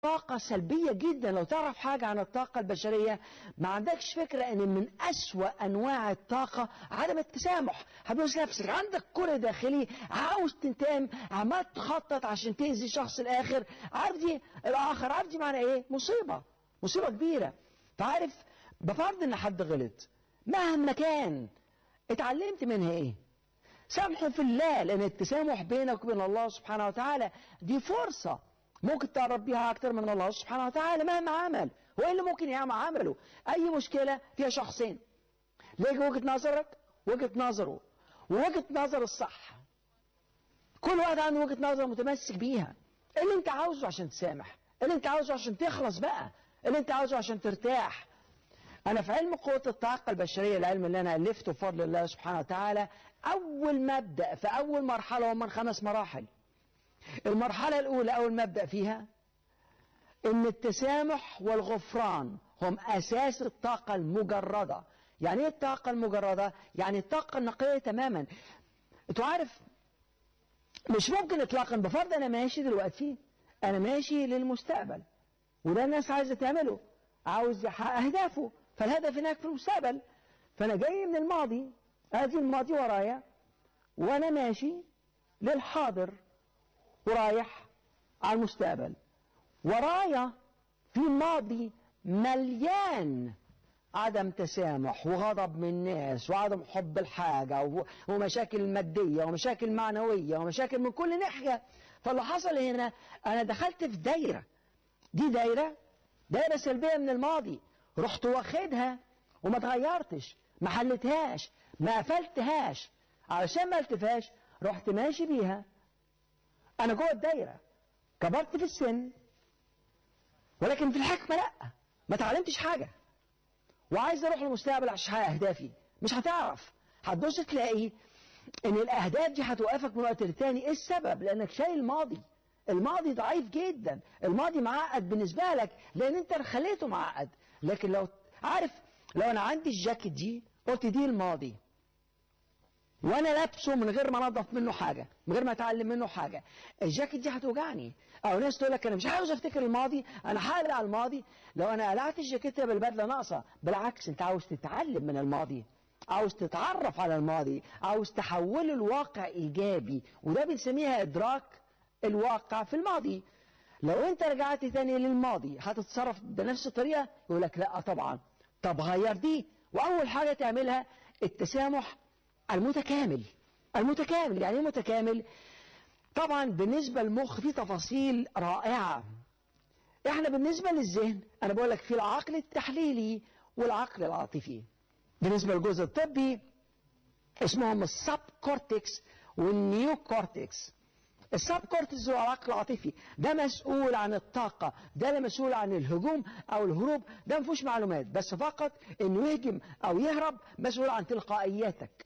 طاقة سلبية جدا لو تعرف حاجة عن الطاقة البشرية ما عندكش فكرة ان من اسوأ انواع الطاقة عدم التسامح هتبص نفسك عندك كره داخلي عاوز تنتقم عمال تخطط عشان تأذي الشخص الاخر عارف دي الاخر عارف دي معنى ايه مصيبة مصيبة كبيرة تعرف بفرض ان حد غلط مهما كان اتعلمت منها ايه سامحه في الله لان التسامح بينك وبين الله سبحانه وتعالى دي فرصة ممكن تقرب بيها اكتر من الله سبحانه وتعالى مهما عمل هو ايه اللي ممكن يعمل عمله اي مشكلة فيها شخصين ليك وجهة نظرك وجهة نظره ووجهة نظر الصح كل واحد عنده وجهة نظر متمسك بيها إيه اللي انت عاوزه عشان تسامح إيه اللي انت عاوزه عشان تخلص بقى إيه اللي انت عاوزه عشان ترتاح انا في علم قوة الطاقة البشرية العلم اللي انا الفته بفضل الله سبحانه وتعالى اول مبدأ في اول مرحلة هم من خمس مراحل المرحلة الاولى اول مبدأ فيها ان التسامح والغفران هم اساس الطاقة المجردة يعني ايه الطاقة المجردة يعني الطاقة النقية تماما انتوا عارف مش ممكن اطلاقا بفرض انا ماشي دلوقتي انا ماشي للمستقبل وده الناس عايزة تعمله عاوز يحقق اهدافه فالهدف هناك في المستقبل فانا جاي من الماضي ادي الماضي ورايا وانا ماشي للحاضر ورايح على المستقبل ورايا في ماضي مليان عدم تسامح وغضب من الناس وعدم حب الحاجة ومشاكل مادية ومشاكل معنوية ومشاكل من كل ناحية فاللي حصل هنا أنا دخلت في دايرة دي دايرة دايرة سلبية من الماضي رحت واخدها وما اتغيرتش ما حلتهاش ما قفلتهاش علشان ما التفاش رحت ماشي بيها انا جوه الدايره كبرت في السن ولكن في الحكمه لا ما اتعلمتش حاجه وعايز اروح للمستقبل عشان احقق اهدافي مش هتعرف هتبص تلاقي ان الاهداف دي هتوقفك من وقت للتاني ايه السبب لانك شايل الماضي الماضي ضعيف جدا الماضي معقد بالنسبه لك لان انت خليته معقد لكن لو عارف لو انا عندي الجاكيت دي قلت دي الماضي وانا لابسه من غير ما انضف منه حاجه من غير ما اتعلم منه حاجه الجاكيت دي هتوجعني او ناس تقول لك انا مش عاوز افتكر الماضي انا هقلع الماضي لو انا قلعت الجاكيت بالبدله ناقصه بالعكس انت عاوز تتعلم من الماضي عاوز تتعرف على الماضي عاوز تحوله لواقع ايجابي وده بنسميها ادراك الواقع في الماضي لو انت رجعت تاني للماضي هتتصرف بنفس الطريقه يقول لك لا طبعا طب غير دي واول حاجه تعملها التسامح المتكامل المتكامل يعني ايه متكامل طبعا بالنسبة للمخ في تفاصيل رائعة احنا بالنسبة للذهن انا بقول لك في العقل التحليلي والعقل العاطفي بالنسبة للجزء الطبي اسمهم السب كورتكس والنيو كورتكس السب كورتكس هو العقل العاطفي ده مسؤول عن الطاقة ده اللي مسؤول عن الهجوم او الهروب ده ما فيهوش معلومات بس فقط انه يهجم او يهرب مسؤول عن تلقائياتك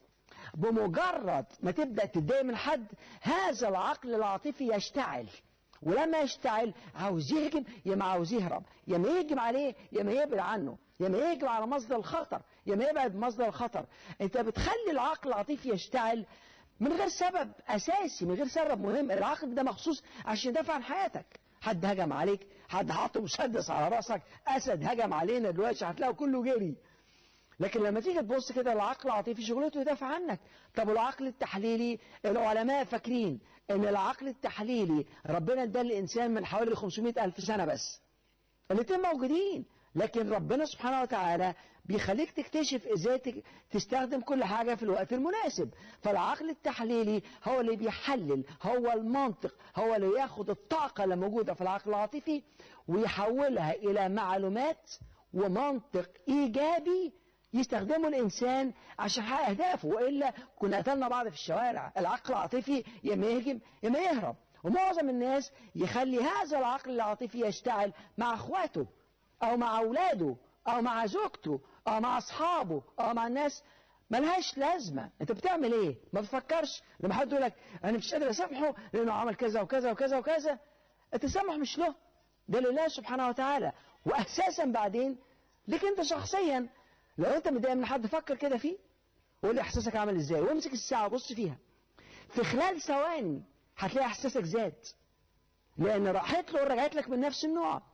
بمجرد ما تبدأ تتضايق من حد هذا العقل العاطفي يشتعل ولما يشتعل عاوز يهجم يا ما عاوز يهرب يا ما يهجم عليه يا ما يبعد عنه يا ما يهجم على مصدر الخطر يا ما يبعد مصدر الخطر انت بتخلي العقل العاطفي يشتعل من غير سبب اساسي من غير سبب مهم العقل ده مخصوص عشان يدافع عن حياتك حد هجم عليك حد حط مسدس على راسك اسد هجم علينا دلوقتي هتلاقوا كله جري لكن لما تيجي تبص كده العقل العاطفي شغلته يدافع عنك طب العقل التحليلي العلماء فاكرين ان العقل التحليلي ربنا اداه للانسان من حوالي 500 الف سنه بس الاثنين موجودين لكن ربنا سبحانه وتعالى بيخليك تكتشف ازاي تستخدم كل حاجه في الوقت المناسب فالعقل التحليلي هو اللي بيحلل هو المنطق هو اللي ياخد الطاقه اللي موجوده في العقل العاطفي ويحولها الى معلومات ومنطق ايجابي يستخدمه الإنسان عشان يحقق أهدافه وإلا كنا قتلنا بعض في الشوارع العقل العاطفي يا ما يهجم يا ما يهرب ومعظم الناس يخلي هذا العقل العاطفي يشتغل مع أخواته أو مع أولاده أو مع زوجته أو مع أصحابه أو مع الناس ملهاش لازمة أنت بتعمل إيه ما بتفكرش لما حد يقول لك أنا مش قادر أسامحه لأنه عمل كذا وكذا وكذا وكذا التسامح مش له ده لله سبحانه وتعالى وأساسا بعدين لك أنت شخصيا لو انت متضايق من حد فكر كده فيه وقول لي احساسك عامل ازاي وامسك الساعه وبص فيها في خلال ثواني هتلاقي احساسك زاد لان راحت له ورجعت لك من نفس النوع